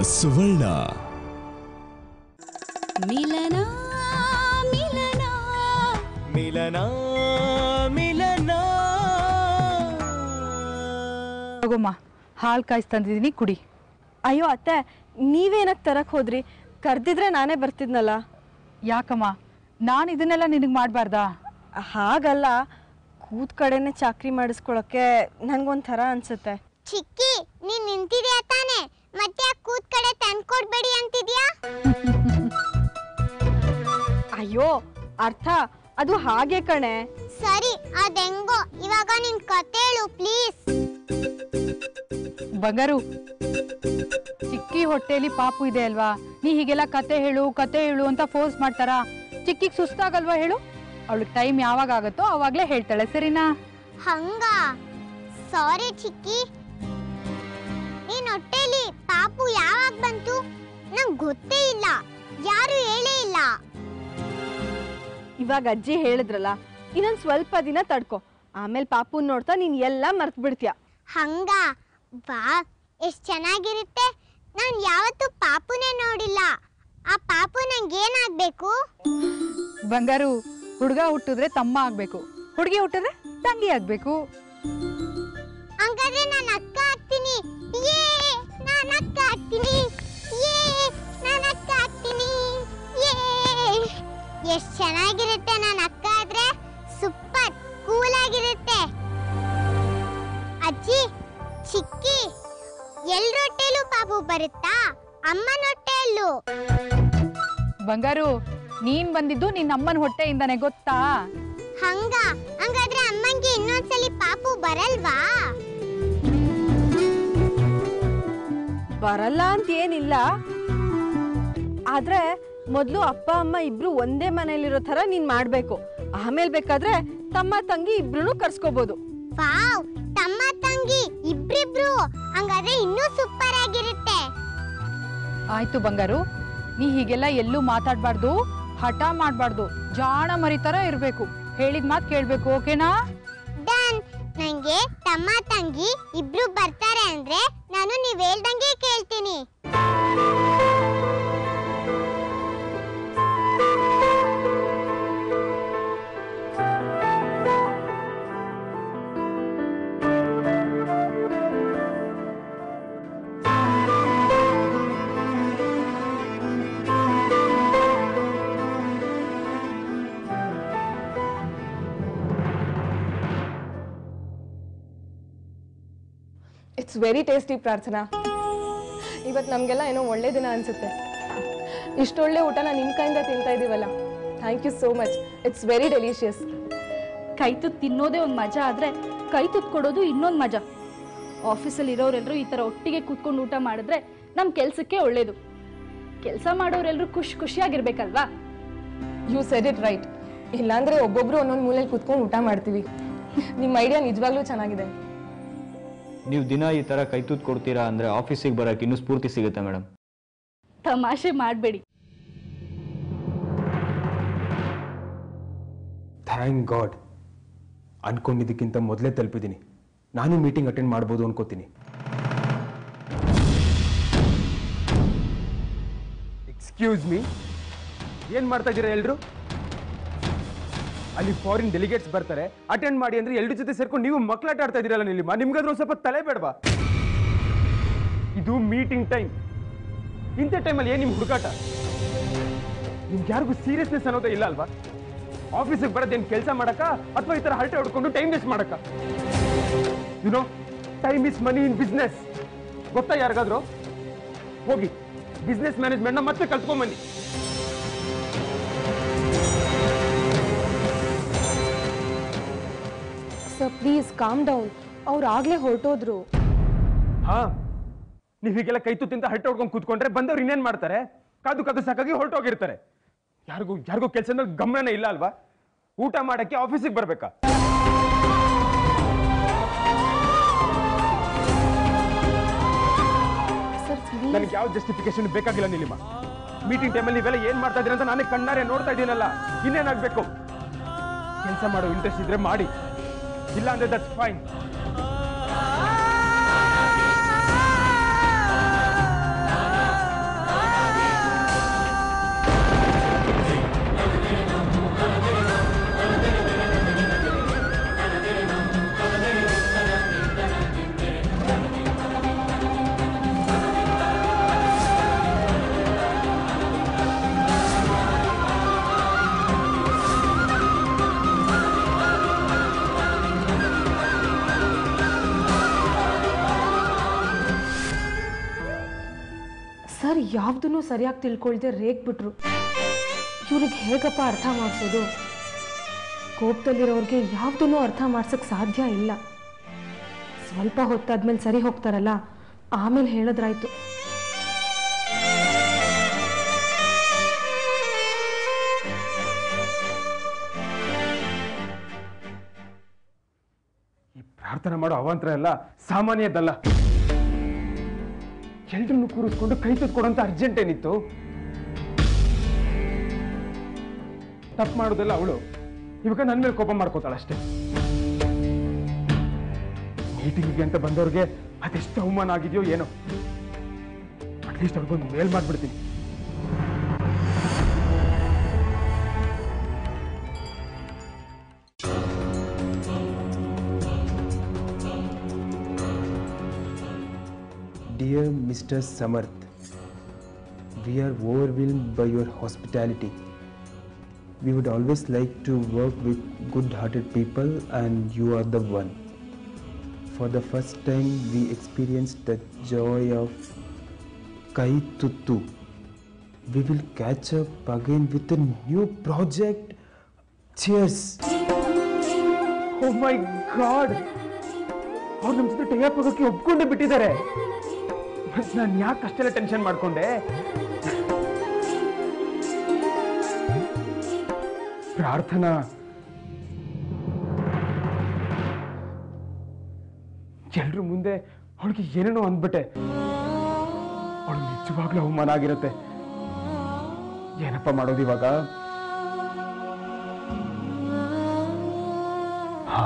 ಸುವರ್ಣ ಮಿಲನ ಮಿಲನ ಮಿಲನ ಮಿಲನ ತಗೋಮ್ಮ ಹಾಲು ಕಾಯಿಸಿ ತಂದಿದ್ದೀನಿ ಕುಡಿ ಅಯ್ಯೋ ಅತ್ತೆ ನೀವೇನಕ್ಕೆ ತರಕ್ ಹೋದ್ರಿ ಕರ್ದಿದ್ರೆ ನಾನೇ ಬರ್ತಿದ್ನಲ್ಲ ಯಾಕಮ್ಮ ನಾನು ಇದನ್ನೆಲ್ಲ ನಿನಗೆ ಮಾಡಬಾರ್ದಾ ಹಾಗಲ್ಲ ಕೂತ್ ಕಡೆನೆ ಚಾಕ್ರಿ ಮಾಡಿಸ್ಕೊಳಕ್ಕೆ ನಂಗೊಂಥರ ಅನ್ಸುತ್ತೆ ಚಿಕ್ಕಿ ನೀನ್ ನಿಂತಿದ್ಯಾ ತಾನೆ ಮತ್ತೆ ಆ ಕೂತ್ ಕಡೆ ತಂದ್ಕೊಡ್ಬೇಡಿ ಅಂತಿದ್ಯಾ ಅಯ್ಯೋ ಅರ್ಥ ಅದು ಹಾಗೆ ಕಣೆ ಸರಿ ಅದೆಂಗೋ ಇವಾಗ ನಿನ್ ಕತೆ ಹೇಳು ಪ್ಲೀಸ್ ಬಂಗಾರು ಚಿಕ್ಕಿ ಹೊಟ್ಟೆಲಿ ಪಾಪು ಇದೆ ಅಲ್ವಾ ನೀ ಹೀಗೆಲ್ಲ ಕತೆ ಹೇಳು ಕತೆ ಹೇಳು ಅಂತ ಫೋರ್ಸ್ ಮಾಡ್ತಾರಾ ಚಿಕ್ಕಿಗೆ ಸುಸ್ತಾಗಲ್ವಾ ಹೇಳು ಅವಳಿಗೆ ಟೈಮ್ ಯಾವಾಗ ಆಗುತ್ತೋ ಅವಾಗಲೇ ಹೇಳ್ತಾಳೆ ಸರಿನಾ ಹಂಗ ಸಾರಿ ಚಿಕ್ಕಿ ನೀನ್ ಹೊಟ್ಟೆಲಿ ಪಾಪು ಯಾವಾಗ ಬಂತು ನಂಗ್ ಗೊತ್ತೇ ಇಲ್ಲ ಯಾರು ಹೇಳೇ ಇಲ್ಲ ಇವಾಗ ಅಜ್ಜಿ ಹೇಳಿದ್ರಲ್ಲ ಇನ್ನೊಂದ್ ಸ್ವಲ್ಪ ದಿನ ತಡ್ಕೊ ಆಮೇಲೆ ಪಾಪುನ್ ನೋಡ್ತಾ ನೀನ್ ಎಲ್ಲ ಮರ್ತ್ ಬಿಡ್ತೀಯ ಹಂಗ ವಾ ಎಷ್ಟ್ ಚೆನ್ನಾಗಿರುತ್ತೆ ನಾನ್ ಯಾವತ್ತೂ ಪಾಪುನೇ ನೋಡಿಲ್ಲ ಆ ಪಾಪು ನಂಗೇನಾಗ್ಬೇಕು ಬಂಗಾರು ಹುಡುಗ ಹುಟ್ಟಿದ್ರೆ ತಮ್ಮ ಆಗ್ಬೇಕು ಹುಡುಗಿ ಹುಟ್ಟಿದ್ರೆ ತಂಗಿ ಆಗ್ಬೇಕು ಹಂಗಾದ್ರೆ ನಾನು ಅಕ್ಕ ಆಗ್ತೀನಿ ಯೇ ನಾನು ಅಕ್ಕ ಆಗ್ತೀನಿ ಯೇ ನಾನು ಅಕ್ಕ ಆಗ್ತೀನಿ ಯೇ ಎಷ್ಟ್ ಚೆನ್ನಾಗಿರುತ್ತೆ ನಾನು ಅಕ್ಕ ಆದ್ರೆ ಸೂಪರ್ ಕೂಲ್ ಆಗಿರುತ್ತೆ ಅಜ್ಜಿ ಚಿಕ್ಕಿ ಎಲ್ರ ಹೊಟ್ಟೆಲೂ ಪಾಪು ಬರುತ್ತಾ ಅಮ್ಮನ ಹೊಟ್ಟೆಯಲ್ಲೂ ಬಂಗಾರು ನೀನ್ ಬಂದಿದ್ದು ನಿನ್ನ ಅಮ್ಮನ ಹೊಟ್ಟೆಯಿಂದಾನೆ ಗೊತ್ತಾ ಹಂಗ ಹಂಗಾದ್ರೆ ಅಮ್ಮಂಗೆ ಇನ್ನೊಂದ್ಸಲಿ ಪಾಪು ಬರಲ್ವಾ ಬರಲ್ಲ ಅಂತ ಏನಿಲ್ಲ ಆದ್ರೆ ಮೊದ್ಲು ಅಪ್ಪ ಅಮ್ಮ ಇಬ್ರು ಒಂದೇ ಮನೇಲಿರೋ ತರ ನೀನ್ ಮಾಡ್ಬೇಕು ಆಮೇಲೆ ಬೇಕಾದ್ರೆ ತಮ್ಮ ತಂಗಿ ಇಬ್ರು ಕರ್ಸ್ಕೋಬಹುದು ವಾವ್ ತಮ್ಮ ತಂಗಿ ಇಬ್ರಿಬ್ರು ಹಂಗಾದ್ರೆ ಇನ್ನೂ ಸೂಪರ್ ಆಗಿರುತ್ತೆ ಆಯ್ತು ಬಂಗಾರು ನೀ ಹೀಗೆಲ್ಲ ಎಲ್ಲೂ ಮಾತಾಡ್ಬಾರ್ದು ಹಠ ಮಾಡ್ಬಾರ್ದು ಜಾಣ ಮರಿತರ ಇರ್ಬೇಕು ಹೇಳಿದ ಮಾತು ಕೇಳ್ಬೇಕು ಓಕೆನಾ ಡನ್ ನಂಗೆ ತಮ್ಮ ತಂಗಿ ಇಬ್ರು ಬರ್ತಾರೆ ಅಂದ್ರೆ ನಾನು ನೀವ್ ಹೇಳ್ದಂಗೆ ಕೇಳ್ತೀನಿ ಇಟ್ಸ್ ವೆರಿ ಟೇಸ್ಟಿ ಪ್ರಾರ್ಥನಾ ಇವತ್ತು ನಮಗೆಲ್ಲ ಏನೋ ಒಳ್ಳೆ ದಿನ ಅನಿಸುತ್ತೆ ಇಷ್ಟೊಳ್ಳೆ ಊಟನ ನಿಮ್ಮ ಕೈಯಿಂದ ತಿಂತಾ ಇದ್ದೀವಲ್ಲ thank you so much it's very delicious ಕೈ ತುತ್ತು ತಿನ್ನೋದೇ ಒಂದು ಮಜಾ ಆದರೆ ಕೈ ತುತ್ತು ಕೊಡೋದು ಇನ್ನೊಂದು ಮಜಾ ಆಫೀಸಲ್ಲಿ ಇರೋರೆಲ್ಲರೂ ಈ ಥರ ಒಟ್ಟಿಗೆ ಕೂತ್ಕೊಂಡು ಊಟ ಮಾಡಿದ್ರೆ ನಮ್ಮ ಕೆಲಸಕ್ಕೆ ಒಳ್ಳೇದು ಕೆಲಸ ಮಾಡೋರೆಲ್ಲರೂ ಖುಷಿ ಖುಷಿಯಾಗಿರ್ಬೇಕಲ್ವಾ ಯು ಸೆಡ್ ಇಟ್ ರೈಟ್ ಇಲ್ಲಾಂದ್ರೆ ಒಬ್ಬೊಬ್ರು ಒಂದೊಂದು ಮೂಲೆಯಲ್ಲಿ ಕೂತ್ಕೊಂಡು ಊಟ ಮಾಡ್ತೀವಿ ನಿಮ್ಮ ಐಡಿಯಾ ನಿಜವಾಗ್ಲೂ ಚೆನ್ನಾಗಿದೆ ನೀವು ದಿನ ಈ ಥರ ಕೈ ತೂತ್ ಕೊಡ್ತೀರಾ ಅಂದರೆ ಆಫೀಸಿಗೆ ಬರೋಕ್ಕೆ ಇನ್ನೂ ಸ್ಫೂರ್ತಿ ಸಿಗುತ್ತೆ ಮೇಡಮ್ ತಮಾಷೆ ಮಾಡಬೇಡಿ ಥ್ಯಾಂಕ್ ಗಾಡ್ ಅನ್ಕೊಂಡಿದ್ದಕ್ಕಿಂತ ಮೊದಲೇ ತಲುಪಿದ್ದೀನಿ ನಾನು ಮೀಟಿಂಗ್ ಅಟೆಂಡ್ ಮಾಡ್ಬೋದು ಅನ್ಕೋತೀನಿ ಎಕ್ಸ್ಕ್ಯೂಸ್ ಮೀ ಏನು ಮಾಡ್ತಾ ಇದ್ದೀರಾ ಎಲ್ರು ಅಲ್ಲಿ ಫಾರಿನ್ ಡೆಲಿಗೇಟ್ಸ್ ಬರ್ತಾರೆ ಅಟೆಂಡ್ ಮಾಡಿ ಅಂದ್ರೆ ಎಲ್ರ ಜೊತೆ ಸೇರ್ಕೊಂಡು ನೀವು ಮಕ್ಕಳಾಟ ಆಡ್ತಾ ಇದ್ದೀರಲ್ಲ ನಿಲ್ಲಿಮ ನಿಮ್ಗಾದ್ರೂ ಒಂದ್ ಸ್ವಲ್ಪ ತಲೆ ಬೇಡವಾ ಇದು ಮೀಟಿಂಗ್ ಟೈಮ್ ಇಂಥ ಟೈಮಲ್ಲಿ ಏನು ನಿಮ್ಮ ಹುಡುಕಾಟ ನಿಮ್ಗೆ ಯಾರಿಗೂ ಸೀರಿಯಸ್ನೆಸ್ ಅನ್ನೋದೇ ಇಲ್ಲ ಅಲ್ವಾ ಆಫೀಸಿಗೆ ಬರೋದೇನು ಕೆಲಸ ಮಾಡಕ್ಕ ಅಥವಾ ಈ ಥರ ಹರಟೆ ಹೊಡ್ಕೊಂಡು ಟೈಮ್ ವೇಸ್ಟ್ ಮಾಡಕ್ಕ you know time is money in business ಗೊತ್ತಾ ಯಾರಿಗಾದ್ರು ಹೋಗಿ ಬಿಸ್ನೆಸ್ ಮ್ಯಾನೇಜ್ಮೆಂಟ್ನ ಮತ್ತೆ ಕಲ್ತ್ಕೊಂಬನ್ನಿ ಸರ್ ಪ್ಲೀಸ್ ಕಾಮ್ ಡೌನ್ ಅವ್ರು ಆಗ್ಲೇ ಹೊರಟೋದ್ರು ಹಾ ನೀವು ಹೀಗೆಲ್ಲ ಕೈ ತುತ್ತಿಂತ ಹರಟೆ ಹೊಡ್ಕೊಂಡು ಕೂತ್ಕೊಂಡ್ರೆ ಬಂದವ್ರು ಇನ್ನೇನ್ ಮಾಡ್ತಾರೆ ಕಾದು ಕಾದು ಸಾಕಾಗಿ ಹೊರಟೋಗಿರ್ತಾರೆ ಯಾರಿಗೂ ಯಾರಿಗೂ ಕೆಲಸ ಮೇಲೆ ಗಮನನೇ ಇಲ್ಲ ಅಲ್ವಾ ಊಟ ಮಾಡಕ್ಕೆ ಆಫೀಸಿಗೆ ಬರ್ಬೇಕಾ ಸರ್ ಪ್ಲೀಸ್ ನನಗೆ ಯಾವ ಜಸ್ಟಿಫಿಕೇಶನ್ ಬೇಕಾಗಿಲ್ಲ ನಿಲ್ಲಿಮ ಮೀಟಿಂಗ್ ಟೈಮಲ್ಲಿ ನೀವೆಲ್ಲ ಏನ್ ಮಾಡ್ತಾ ಇದ್ದೀರಾ ಅಂತ ನಾನೇ ಕಣ್ಣಾರೆ ನೋಡ್ತಾ ಇದ್ದೀನಲ್ಲ ಇನ್ನೇನಾಗ್ಬೇಕು ಕೆಲಸ ಮಾಡೋ ಇಂಟ್ರೆಸ್ಟ್ ಇದ್ರೆ ಮಾಡಿ ಇಲ್ಲ ಅಂದ್ರೆ ದಟ್ಸ್ ಫೈನ್ ಯಾವುದನ್ನು ಸರಿಯಾಗಿ ತಿಳ್ಕೊಳ್ದೆ ರೇಗ್ಬಿಟ್ರು ಇವ್ರಿಗೆ ಹೇಗಪ್ಪ ಅರ್ಥ ಮಾಡಿಸೋದು ಕೋಪದಲ್ಲಿರೋರಿಗೆ ಯಾವುದನ್ನು ಅರ್ಥ ಮಾಡ್ಸೋಕ್ಕೆ ಸಾಧ್ಯ ಇಲ್ಲ ಸ್ವಲ್ಪ ಹೊತ್ತಾದ್ಮೇಲೆ ಸರಿ ಹೋಗ್ತಾರಲ್ಲ ಆಮೇಲೆ ಹೇಳಿದ್ರಾಯ್ತು ಈ ಪ್ರಾರ್ಥನೆ ಮಾಡೋ ಅವಾಂತರ ಎಲ್ಲ ಸಾಮಾನ್ಯದಲ್ಲ ಎಲ್ರನ್ನು ಕೂರಿಸ್ಕೊಂಡು ಕೈ ಕೊಡೋಂತ ಅರ್ಜೆಂಟ್ ಏನಿತ್ತು ತಪ್ಪು ಮಾಡೋದಲ್ಲ ಅವಳು ಇವಾಗ ನನ್ನ ಮೇಲೆ ಕೋಪ ಮಾಡ್ಕೋತಾಳ ಅಷ್ಟೇ ಮೀಟಿಂಗಿಗೆ ಅಂತ ಬಂದವ್ರಿಗೆ ಅದೆಷ್ಟು ಅವಮಾನ ಆಗಿದೆಯೋ ಏನೋ ಅಟ್ಲೀಸ್ಟ್ ಅವ್ರಿಗೊಂದು ಮೇಲ್ ಮಾಡ್ಬಿಡ್ತೀನಿ Dear Mr. Samarth, we are overwhelmed by your hospitality. We would always like to work with good hearted people, and you are the one. For the first time, we experienced the joy of Kai Tuttu. We will catch up again with a new project. Cheers! Oh my god ಅವ್ರು ನಮ್ಮ ಜೊತೆ tie-up ಆಗೋಕೆ ಒಪ್ಕೊಂಡೇ ಬಿಟ್ಟಿದ್ದಾರೆ ನಾನು ಯಾಕೆ ಅಷ್ಟೆಲ್ಲ tension ಮಾಡ್ಕೊಂಡೆ ಪ್ರಾರ್ಥನಾ ಎಲ್ರ ಮುಂದೆ ಅವಳಿಗೆ ಏನೇನೋ ಅಂದ್ಬಿಟ್ಟೆ ಅವಳು ನಿಜವಾಗ್ಲೂ ಅವಮಾನ ಆಗಿರುತ್ತೆ ಏನಪ್ಪ ಮಾಡೋದು ಇವಾಗ ಹಾ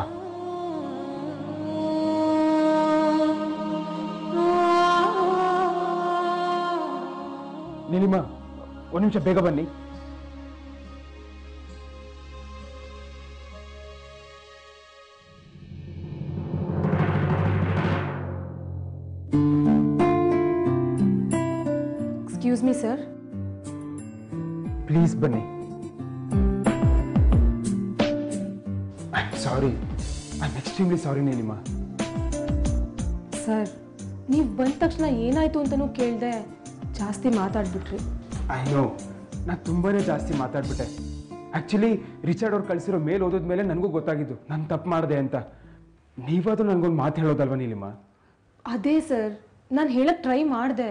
ನೀಲಿಮಾ ಒಂದು ನಿಮಿಷ ಬೇಗ ಬನ್ನಿ ಎಕ್ಸ್ಕ್ಯೂಸ್ ಮೀ ಸರ್ ಪ್ಲೀಸ್ ಬನ್ನಿ I sorry I extremely sorry Nilima sir ನೀವು ಬಂದ ತಕ್ಷಣ ಏನಾಯ್ತು ಅಂತಲೂ ಕೇಳಿದೆ ಜಾಸ್ತಿ ಮಾತಾಡ್ಬಿಟ್ರಿ ಐ ನೋ ನಾನು ತುಂಬಾನೇ ಜಾಸ್ತಿ ಮಾತಾಡ್ಬಿಟ್ಟೆ ಆ್ಯಕ್ಚುಲಿ ರಿಚರ್ಡ್ ಅವ್ರು ಕಳಿಸಿರೋ ಮೇಲ್ ಓದೋದ ಮೇಲೆ ನನಗೂ ಗೊತ್ತಾಗಿದ್ದು ನಾನು ತಪ್ಪು ಮಾಡಿದೆ ಅಂತ ನೀವಾದ್ರೂ ನನಗೊಂದು ಮಾತು ಹೇಳೋದಲ್ವಾ ನೀಲಿಮಾ ಅದೇ ಸರ್ ನಾನು ಹೇಳಕ್ ಟ್ರೈ ಮಾಡಿದೆ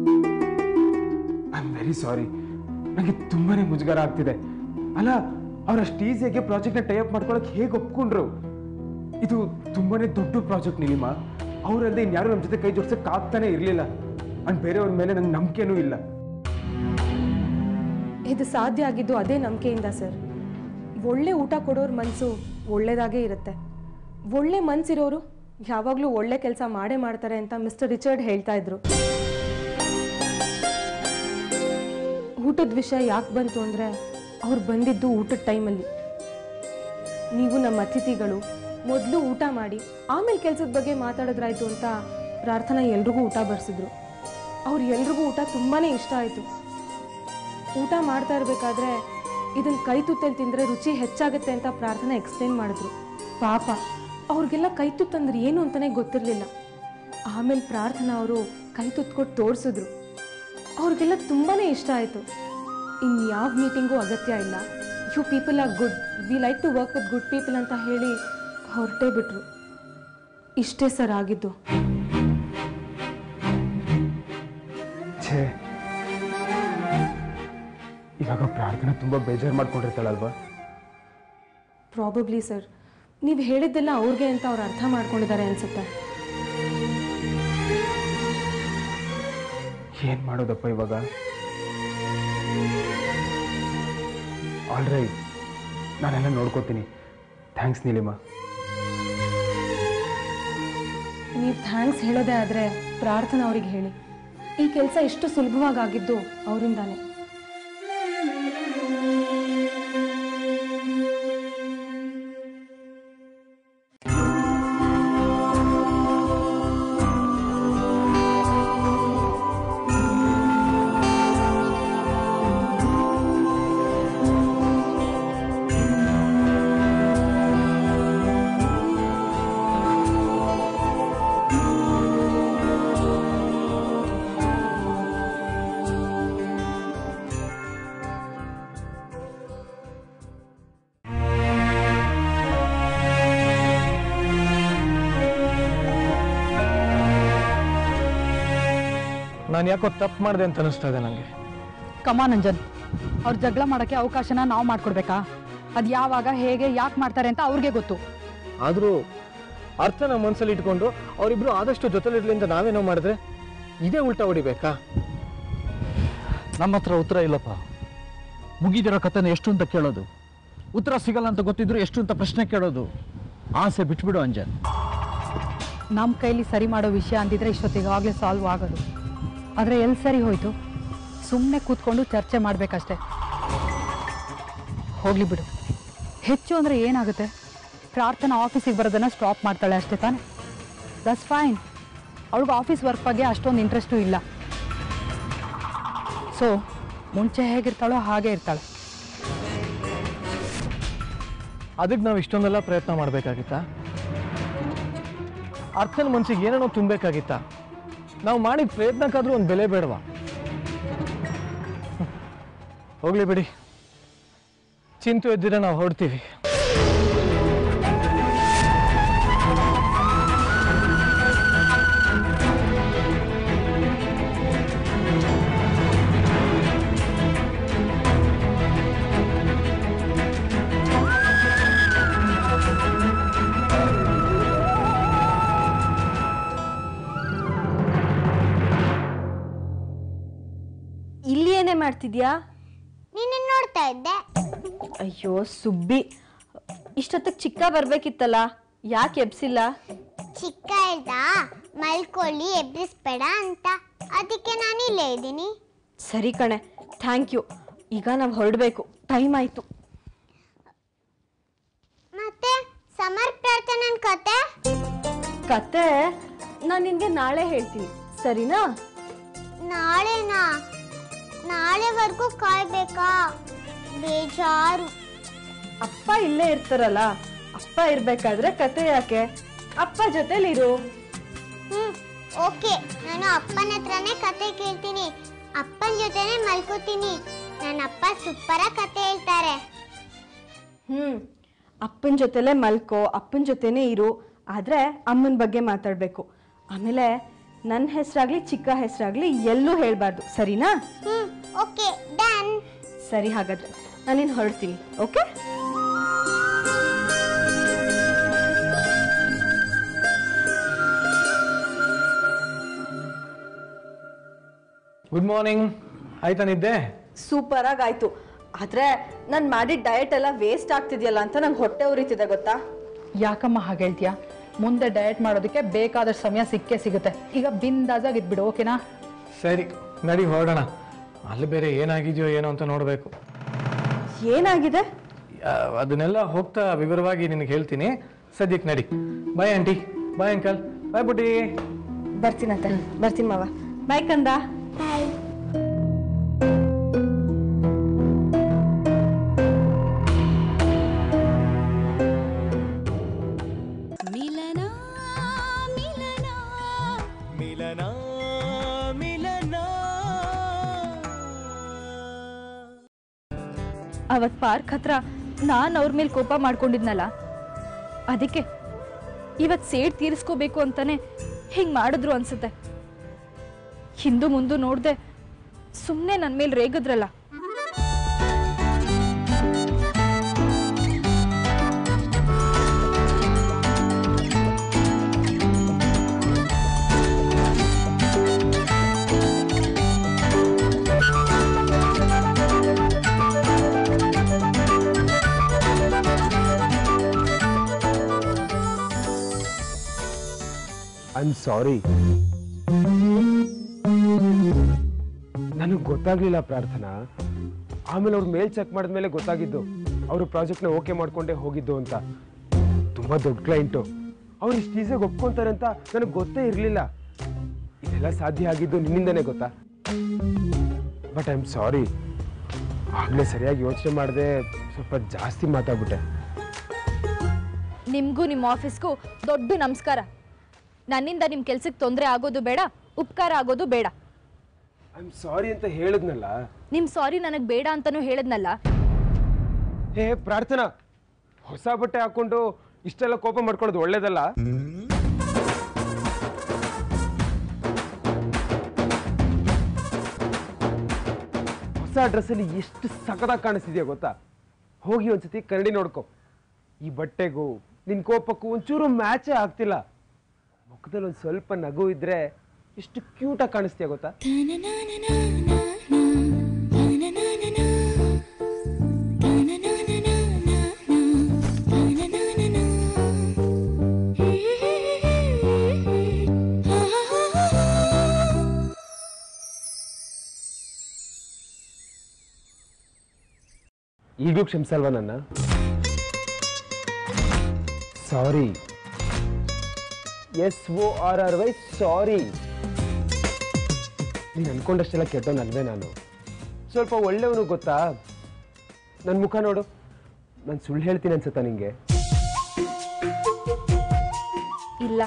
ಐ ಆಮ್ ವೆರಿ ಸಾರಿ ನನಗೆ ತುಂಬಾನೇ ಮುಜುಗರ ಆಗ್ತಿದೆ ಅಲ್ಲ ಅವ್ರು ಅಷ್ಟು ಈಸಿಯಾಗಿ ಪ್ರಾಜೆಕ್ಟ್ನ ಟೈಅಪ್ ಮಾಡ್ಕೊಳಕ್ಕೆ ಹೇಗೆ ಒಪ್ಕೊಂಡ್ರು ಇದು ತುಂಬಾನೇ ದೊಡ್ಡ ಪ್ರಾಜೆಕ್ಟ್ ನಿಲಿಮಾ ಅವರಲ್ಲದೆ ಇನ್ಯಾರು ನಮ್ಮ ಜೊತೆ ಕೈ ಜೋಡ್ಸಕ್ಕೆ ಆಗ್ತಾನೆ ಇರಲಿಲ್ಲ ಅಂಡ್ ಬೇರೆಯವ್ರ ಮೇಲೆ ನಂಗೆ ನಂಬಿಕೆನೂ ಇಲ್ಲ ಇದು ಸಾಧ್ಯ ಆಗಿದ್ದು ಅದೇ ನಂಬಿಕೆಯಿಂದ ಸರ್ ಒಳ್ಳೆ ಊಟ ಕೊಡೋರ್ ಮನಸ್ಸು ಒಳ್ಳೇದಾಗೇ ಇರುತ್ತೆ ಒಳ್ಳೆ ಮನ್ಸಿರೋರು ಯಾವಾಗಲೂ ಒಳ್ಳೆ ಕೆಲಸ ಮಾಡೇ ಮಾಡ್ತಾರೆ ಅಂತ ಮಿಸ್ಟರ್ ರಿಚರ್ಡ್ ಹೇಳ್ತಾ ಇದ್ರು ಊಟದ ವಿಷಯ ಯಾಕೆ ಬಂತು ಅಂದರೆ ಅವ್ರು ಬಂದಿದ್ದು ಊಟದ ಟೈಮಲ್ಲಿ ನೀವು ನಮ್ಮ ಅತಿಥಿಗಳು ಮೊದಲು ಊಟ ಮಾಡಿ ಆಮೇಲೆ ಕೆಲಸದ ಬಗ್ಗೆ ಮಾತಾಡಿದ್ರಾಯ್ತು ಅಂತ ಪ್ರಾರ್ಥನಾ ಎಲ್ರಿಗೂ ಊಟ ಬಡಿಸಿದ್ರು ಅವ್ರು ಎಲ್ರಿಗೂ ಊಟ ತುಂಬಾ ಇಷ್ಟ ಆಯಿತು ಊಟ ಮಾಡ್ತಾ ಇರಬೇಕಾದ್ರೆ ಇದನ್ನ ಕೈ ತುತ್ತಲ್ಲಿ ತಿಂದರೆ ರುಚಿ ಹೆಚ್ಚಾಗುತ್ತೆ ಅಂತ ಪ್ರಾರ್ಥನೆ ಎಕ್ಸ್ಪ್ಲೇನ್ ಮಾಡಿದ್ರು ಪಾಪ ಅವ್ರಿಗೆಲ್ಲ ಕೈ ತುತ್ತಂದ್ರೆ ಏನು ಅಂತಲೇ ಗೊತ್ತಿರಲಿಲ್ಲ ಆಮೇಲೆ ಪ್ರಾರ್ಥನಾ ಅವರು ಕೈ ತುತ್ತು ಕೊಟ್ಟು ತೋರಿಸಿದ್ರು ಅವ್ರಿಗೆಲ್ಲ ತುಂಬಾ ಇಷ್ಟ ಆಯಿತು ಇನ್ನು ಯಾವ ಮೀಟಿಂಗೂ ಅಗತ್ಯ ಇಲ್ಲ you people are good we like to work with good people ಅಂತ ಹೇಳಿ ಹೊರಟೇ ಬಿಟ್ರು ಇಷ್ಟೇ ಸರ್ ಆಗಿದ್ದು ಛೇ ಇವಾಗ ಪ್ರಾರ್ಥನೆ ತುಂಬಾ ಬೇಜಾರು ಮಾಡ್ಕೊಂಡಿರ್ತಾಳಲ್ವಾ ಪ್ರಾಬಬ್ಲಿ ಸರ್ ನೀವು ಹೇಳಿದ್ದೆಲ್ಲ ಅವ್ರಿಗೆ ಅಂತ ಅವ್ರು ಅರ್ಥ ಮಾಡ್ಕೊಂಡಿದ್ದಾರೆ ಅನ್ಸುತ್ತೆ ಏನ್ ಮಾಡೋದಪ್ಪ ಇವಾಗ ಆಲ್ ರೈಟ್ ನಾನೆಲ್ಲ ನೋಡ್ಕೋತೀನಿ ಥ್ಯಾಂಕ್ಸ್ ನೀಲಿಮಾ ನೀವು ಥ್ಯಾಂಕ್ಸ್ ಹೇಳೋದೇ ಆದರೆ ಪ್ರಾರ್ಥನಾ ಅವ್ರಿಗೆ ಹೇಳಿ ಈ ಕೆಲಸ ಇಷ್ಟು ಸುಲಭವಾಗಿ ಆಗಿದ್ದು ಅವರಿಂದಾನೆ ನಾನು ಯಾಕೋ ತಪ್ಪು ಮಾಡಿದೆ ಅಂತ ಅನಿಸ್ತಾ ಇದೆ ನನಗೆ ಕಮಾನಂಜನ್ ಅವ್ರ ಜಗಳ ಮಾಡೋಕ್ಕೆ ಅವಕಾಶನ ನಾವು ಮಾಡ್ಕೊಡ್ಬೇಕಾ ಅದು ಯಾವಾಗ ಹೇಗೆ ಯಾಕೆ ಮಾಡ್ತಾರೆ ಅಂತ ಅವ್ರಿಗೆ ಗೊತ್ತು ಆದರೂ ಅರ್ಥ ನಮ್ಮ ಮನಸ್ಸಲ್ಲಿ ಇಟ್ಕೊಂಡು ಅವರಿಬ್ರು ಆದಷ್ಟು ಜೊತೆಲಿರ್ಲಿ ಅಂತ ನಾವೇನೋ ಮಾಡಿದ್ರೆ ಇದೇ ಉಲ್ಟಾ ಹೊಡಿಬೇಕಾ ನಮ್ಮ ಹತ್ರ ಉತ್ತರ ಇಲ್ಲಪ್ಪ ಮುಗಿದಿರೋ ಕಥೆನ ಎಷ್ಟು ಅಂತ ಕೇಳೋದು ಉತ್ತರ ಸಿಗಲ್ಲ ಅಂತ ಗೊತ್ತಿದ್ರು ಎಷ್ಟು ಅಂತ ಪ್ರಶ್ನೆ ಕೇಳೋದು ಆಸೆ ಬಿಟ್ಬಿಡು ಅಂಜನ್ ನಮ್ಮ ಕೈಲಿ ಸರಿ ಮಾಡೋ ವಿಷಯ ಅಂದಿದ್ರೆ ಇಷ್ಟೊತ್ತಿಗಾಗಲೇ ಸಾಲ್ವ್ ಆಗೋದು ಆದರೆ ಎಲ್ಲಿ ಸರಿ ಹೋಯ್ತು ಸುಮ್ಮನೆ ಕೂತ್ಕೊಂಡು ಚರ್ಚೆ ಮಾಡಬೇಕಷ್ಟೆ ಹೋಗ್ಲಿ ಬಿಡು ಹೆಚ್ಚು ಅಂದರೆ ಏನಾಗುತ್ತೆ ಪ್ರಾರ್ಥನಾ ಆಫೀಸಿಗೆ ಬರೋದನ್ನು ಸ್ಟಾಪ್ ಮಾಡ್ತಾಳೆ ಅಷ್ಟೇ ತಾನೆ ದಟ್ಸ್ ಫೈನ್ ಅವಳಿಗೆ ಆಫೀಸ್ ವರ್ಕ್ ಬಗ್ಗೆ ಅಷ್ಟೊಂದು ಇಂಟ್ರೆಸ್ಟು ಇಲ್ಲ ಸೊ ಮುಂಚೆ ಹೇಗಿರ್ತಾಳೋ ಹಾಗೆ ಇರ್ತಾಳೆ ಅದಕ್ಕೆ ನಾವು ಇಷ್ಟೊಂದೆಲ್ಲ ಪ್ರಯತ್ನ ಮಾಡಬೇಕಾಗಿತ್ತಾ ಅರ್ಥನ ಮನ್ಸಿಗೆ ಏನೇನೋ ತುಂಬಬೇಕಾಗಿತ್ತಾ ನಾವು ಮಾಡಿದ ಪ್ರಯತ್ನಕ್ಕಾದ್ರೂ ಒಂದು ಬೆಲೆ ಬೇಡವಾ ಹೋಗ್ಲಿ ಬಿಡಿ ಚಿಂತು ಎದ್ದಿರ ನಾವು ಹೊರಡ್ತೀವಿ ಇಲ್ಲಿ ಏನೇ ಮಾಡ್ತಿದ್ಯಾ ನಿನ್ನ ನೋಡ್ತಾ ಇದ್ದೆ ಅಯ್ಯೋ ಸುಬ್ಬಿ ಇಷ್ಟೊತ್ತಿಗೆ ಚಿಕ್ಕ ಬರ್ಬೇಕಿತ್ತಲ್ಲ ಯಾಕೆ ಎಬ್ಸಿಲ್ಲ ಚಿಕ್ಕ ಹೇಳ್ದ ಮಲ್ಕೊಳ್ಳಿ ಎಬ್ರಿಸ್ಬೇಡ ಅಂತ ಅದಕ್ಕೆ ನಾನು ಇಲ್ಲೇ ಇದ್ದೀನಿ ಸರಿ ಕಣೆ ಥ್ಯಾಂಕ್ ಯು ಈಗ ನಾವು ಹೊರಡಬೇಕು ಟೈಮ್ ಆಯಿತು ಮತ್ತೆ ಸಮರ್ ಪ್ರಾರ್ಥನನ್ ಕತೆ ಕತೆ ನಾನು ನಿನಗೆ ನಾಳೆ ಹೇಳ್ತೀನಿ ಸರಿನಾ ನಾಳೆನಾ ನಾಳೆವರೆಗೂ ಕಾಯ್ಬೇಕಾ ಬೇಜಾರು ಅಪ್ಪ ಇಲ್ಲೇ ಇರ್ತಾರಲ್ಲ ಅಪ್ಪ ಇರ್ಬೇಕಾದ್ರೆ ಕತೆ ಯಾಕೆ ಅಪ್ಪ ಜೊತೆಲಿರು ಹ್ಮ್ ಓಕೆ ನಾನು ಅಪ್ಪನ ಹತ್ರನೇ ಕತೆ ಕೇಳ್ತೀನಿ ಅಪ್ಪನ ಜೊತೆನೆ ಮಲ್ಕೋತೀನಿ ನನ್ನ ಅಪ್ಪ ಸೂಪರ ಕತೆ ಹೇಳ್ತಾರೆ ಹ್ಮ್ ಅಪ್ಪನ ಜೊತೆಲೆ ಮಲ್ಕೋ ಅಪ್ಪನ ಜೊತೆನೇ ಇರು ಆದ್ರೆ ಅಮ್ಮನ ಬಗ್ಗೆ ಮಾತಾಡ್ಬೇಕು ಆಮೇಲೆ ನನ್ನ ಹೆಸರಾಗ್ಲಿ ಚಿಕ್ಕ ಹೆಸರಾಗ್ಲಿ ಎಲ್ಲೂ ಹೇಳ್ಬಾರ್ದು ಸರಿನಾ ಹ್ಮ್ ಓಕೆ ಡನ್ ಸರಿ ಹಾಗಾದ್ರೆ ನಾನಿನ್ ಹೊರಡ್ತೀನಿ ಓಕೆ ಗುಡ್ ಮಾರ್ನಿಂಗ್ ಆಯ್ತಾ ನಿದ್ದೆ ಸೂಪರ್ ಆಗಿ ಆಯ್ತು ಆದ್ರೆ ನಾನು ಮಾಡಿದ ಡಯಟ್ ಎಲ್ಲ ವೇಸ್ಟ್ ಆಗ್ತಿದೆಯಲ್ಲ ಅಂತ ನಂಗೆ ಹೊಟ್ಟೆ ಉರಿತಿದೆ ಗೊತ್ತಾ ಯಾಕಮ್ಮ ಹಾಗೆ ಹೇಳ್ತೀಯಾ ಮುಂದೆ ಡಯಟ್ ಮಾಡೋದಕ್ಕೆ ಬೇಕಾದಷ್ಟು ಸಮಯ ಸಿಕ್ಕೇ ಸಿಗುತ್ತೆ ಈಗ ಬಿಂದಾಜಾಗಿ ಇದ್ಬಿಡು ಓಕೆನಾ ಸರಿ ನಡಿ ಹೊರಡೋಣ ಅಲ್ಲಿ ಬೇರೆ ಏನಾಗಿದೆಯೋ ಏನೋ ಅಂತ ನೋಡಬೇಕು ಏನಾಗಿದೆ ಅದನ್ನೆಲ್ಲ ಹೋಗ್ತಾ ವಿವರವಾಗಿ ನಿನಗೆ ಹೇಳ್ತೀನಿ ಸದ್ಯಕ್ಕೆ ನಡಿ bye aunty bye uncle bye ಬುಟ್ಟಿ ಬರ್ತೀನಂತೆ ಬರ್ತೀನಿ ಮಾವ ಬಾಯ್ ಕಂದ ಮಿಲನ ಮಿಲನ ಮಿಲನ ಮಿಲನ ಅವತ್ ಪಾರ್ಕ್ ಹತ್ರ ನಾನು ಅವ್ರ ಮೇಲೆ ಕೋಪ ಮಾಡ್ಕೊಂಡಿದ್ನಲ್ಲ ಅದಕ್ಕೆ ಇವತ್ ಸೇಡ್ ತೀರಿಸ್ಕೋಬೇಕು ಅಂತಾನೆ ಹಿಂಗ್ ಮಾಡಿದ್ರು ಅನ್ಸುತ್ತೆ ಹಿಂದು ಮುಂದು ನೋಡ್ದೆ ಸುಮ್ಮನೆ ನನ್ನ ಮೇಲೆ ರೇಗದ್ರಲ್ಲ ಐ ಆಮ್ ಸಾರಿ ನನಗೆ ಗೊತ್ತಾಗ್ಲಿಲ್ಲ ಪ್ರಾರ್ಥನಾ ಆಮೇಲೆ ಅವ್ರ ಮೇಲ್ ಚೆಕ್ ಮಾಡಿದ್ಮೇಲೆ ಗೊತ್ತಾಗಿದ್ದು ಅವರು ಪ್ರಾಜೆಕ್ಟ್ನ ಓಕೆ ಮಾಡ್ಕೊಂಡೇ ಹೋಗಿದ್ದು ಅಂತ ತುಂಬಾ ದೊಡ್ಡ ಕ್ಲೈಂಟು ಅವ್ರು ಇಷ್ಟು ಈಸಿಯಾಗಿ ಒಪ್ಕೊಂತಾರೆ ಅಂತ ನನಗೆ ಗೊತ್ತೇ ಇರಲಿಲ್ಲ ಇದೆಲ್ಲ ಸಾಧ್ಯ ಆಗಿದ್ದು ನಿನ್ನಿಂದನೇ ಗೊತ್ತಾ ಬಟ್ ಐ ಆಮ್ ಸಾರಿ ಆಗಲೇ ಸರಿಯಾಗಿ ಯೋಚನೆ ಮಾಡದೆ ಸ್ವಲ್ಪ ಜಾಸ್ತಿ ಮಾತಾಡ್ಬಿಟ್ಟೆ ನಿಮ್ಗೂ ನಿಮ್ಮ ಆಫೀಸ್ಗೂ ದೊಡ್ಡ ನಮಸ್ಕಾರ ನನ್ನಿಂದ ನಿಮ್ಮ ಕೆಲ್ಸಕ್ಕೆ ತೊಂದರೆ ಆಗೋದು ಬೇಡ ಉಪಕಾರ ಆಗೋದು ಬೇಡ ಐ ಆಮ್ ಸಾರಿ ಅಂತ ಹೇಳಿದ್ನಲ್ಲ ನಿಮ್ ಸಾರಿ ನನಗೆ ಬೇಡ ಅಂತಾನೂ ಹೇಳಿದ್ನಲ್ಲ ಹೇ ಪ್ರಾರ್ಥನಾ ಹೊಸ ಬಟ್ಟೆ ಹಾಕೊಂಡು ಇಷ್ಟೆಲ್ಲ ಕೋಪ ಮಾಡ್ಕೊಳ್ಳೋದು ಒಳ್ಳೇದಲ್ಲ ಡ್ರೆಸ್ಸಲ್ಲಿ ಎಷ್ಟು ಸಖತ್ತಾಗಿ ಕಾಣಿಸ್ತಿದ್ಯಾ ಗೊತ್ತಾ ಹೋಗಿ ಒಂದ್ಸತಿ ಕನ್ನಡಿ ನೋಡ್ಕೊ ಈ ಬಟ್ಟೆಗೂ ನಿನ್ ಕೋಪಕ್ಕೂ ಒಂಚೂರು ಮ್ಯಾಚೇ ಆಗ್ತಿಲ್ಲ ಮುಖದಲ್ಲಿ ಒಂದು ಸ್ವಲ್ಪ ನಗು ಇದ್ರೆ ಎಷ್ಟು ಕ್ಯೂಟಾಗಿ ಕಾಣಿಸ್ತೀಯ ಗೊತ್ತಾ ಈಗಲೂ ಕ್ಷಮಿಸಲ್ವಾ ನನ್ನ sorry S O R R Y sorry ನೀನು ಅನ್ಕೊಂಡಷ್ಟೆಲ್ಲ ಕೆಟ್ಟವನಲ್ವೇ ನಾನು ಸ್ವಲ್ಪ ಒಳ್ಳೆಯವನು ಗೊತ್ತಾ ನನ್ನ ಮುಖ ನೋಡು ನಾನು ಸುಳ್ಳು ಹೇಳ್ತೀನಿ ಅನ್ಸುತ್ತಾ ನಿಂಗೆ ಇಲ್ಲ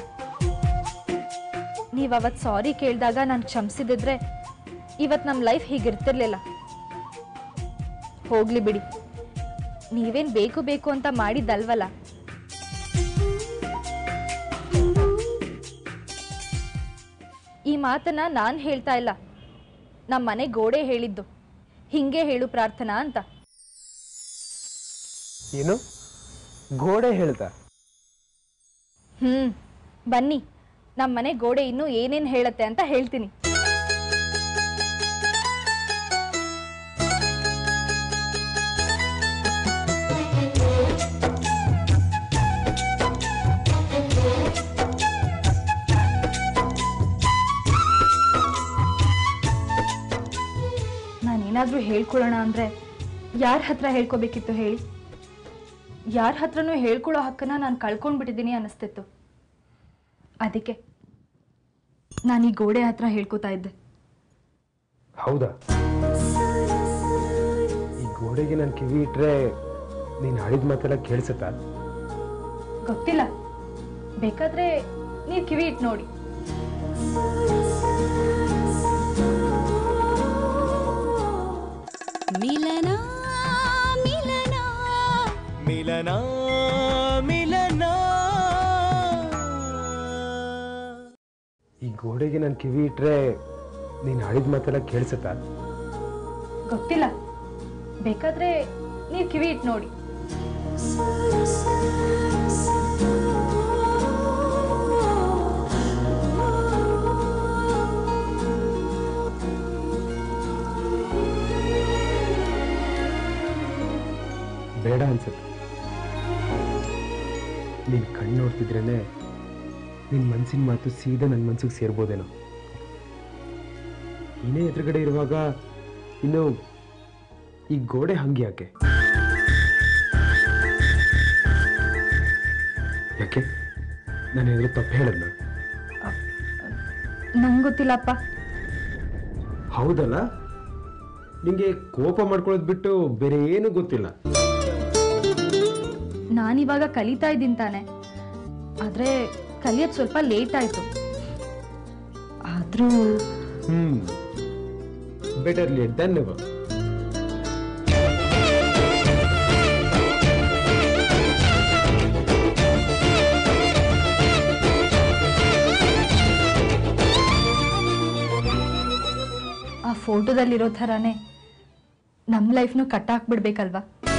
ನೀವು ಅವತ್ತು ಸಾರಿ ಕೇಳಿದಾಗ ನಾನು ಕ್ಷಮಿಸಿದಿದ್ರೆ ಇವತ್ತು ನಮ್ಮ ಲೈಫ್ ಹೀಗಿರ್ತಿರ್ಲಿಲ್ಲ ಹೋಗ್ಲಿ ಬಿಡಿ ನೀವೇನು ಬೇಕು ಬೇಕು ಅಂತ ಮಾಡಿದ್ದಲ್ವಲ್ಲ ಈ ಮಾತನ್ನ ನಾನು ಹೇಳ್ತಾ ಇಲ್ಲ ನಮ್ಮ ಮನೆ ಗೋಡೆ ಹೇಳಿದ್ದು ಹಿಂಗೆ ಹೇಳು ಪ್ರಾರ್ಥನಾ ಅಂತ ಏನು ಗೋಡೆ ಹೇಳ್ತಾ ಹ್ಮ್ ಬನ್ನಿ ನಮ್ಮ ಮನೆ ಗೋಡೆ ಇನ್ನೂ ಏನೇನು ಹೇಳತ್ತೆ ಅಂತ ಹೇಳ್ತೀನಿ ನಾನೇನಾದ್ರೂ ಹೇಳ್ಕೊಳ್ಳೋಣ ಅಂದ್ರೆ ಯಾರ ಹತ್ರ ಹೇಳ್ಕೊಬೇಕಿತ್ತು ಹೇಳಿ ಯಾರ ಹತ್ರನೂ ಹೇಳ್ಕೊಳ್ಳೋ ಹಕ್ಕನ್ನ ನಾನು ಕಳ್ಕೊಂಡ್ಬಿಟ್ಟಿದ್ದೀನಿ ಅನ್ನಿಸ್ತಿತ್ತು ಅದಕ್ಕೆ ನಾನು ಈ ಗೋಡೆ ಹತ್ರ ಹೇಳ್ಕೊತಾ ಇದ್ದೆ ಹೌದಾ ಈ ಗೋಡೆಗೆ ನಾನು ಕಿವಿ ಇಟ್ರೆ ನೀನು ಆಡಿದ ಮಾತೆಲ್ಲ ಕೇಳಿಸುತ್ತಾ ಗೊತ್ತಿಲ್ಲ ಬೇಕಾದ್ರೆ ನೀವು ಕಿವಿ ಇಟ್ಟು ನೋಡಿ ಮಿಲನ ಮಿಲನ ಮಿಲನ ಮಿಲನ ಈ ಗೋಡೆಗೆ ನಾನು ಕಿವಿ ಇಟ್ರೆ ನೀನು ಆಡಿದ ಮಾತೆಲ್ಲ ಕೇಳಿಸುತ್ತಾ ಗೊತ್ತಿಲ್ಲ ಬೇಕಾದ್ರೆ ನೀವು ಕಿವಿ ಇಟ್ಟು ನೋಡಿ ಬೇಡ ಅನ್ಸುತ್ತೆ ನೀನು ಕಣ್ಣು ನೋಡ್ತಿದ್ರೇನೆ ನಿನ್ನ ಮನಸ್ಸಿನ ಮಾತು ಸೀದಾ ನನ್ನ ಮನ್ಸಿಗೆ ಸೇರ್ಬೋದೇನೋ ನೀನೇ ಎದುರುಗಡೆ ಇರುವಾಗ ಇನ್ನು ಈ ಗೋಡೆ ಹಂಗೆ ಯಾಕೆ ಯಾಕೆ ನಾನು ಎದುರು ತಪ್ಪು ಹೇಳದ್ನ ನಂಗೆ ಗೊತ್ತಿಲ್ಲಪ್ಪ ಹೌದಲ್ಲ ನಿಂಗೆ ಕೋಪ ಮಾಡ್ಕೊಳ್ಳೋದು ಬಿಟ್ಟು ಬೇರೆ ಏನೂ ಗೊತ್ತಿಲ್ಲ ನಾನಿವಾಗ ಕಲಿತಾ ಇದ್ದೀನಿ ತಾನೆ ಆದ್ರೆ ಕಲಿಯೋದು ಸ್ವಲ್ಪ ಲೇಟ್ ಆಯ್ತು ಆದ್ರೂ hmm better late than never ಆ ಫೋಟೋದಲ್ಲಿರೋ ಥರನೇ ನಮ್ಮ ಲೈಫ್ನು ಕಟ್ ಹಾಕ್ಬಿಡ್ಬೇಕಲ್ವಾ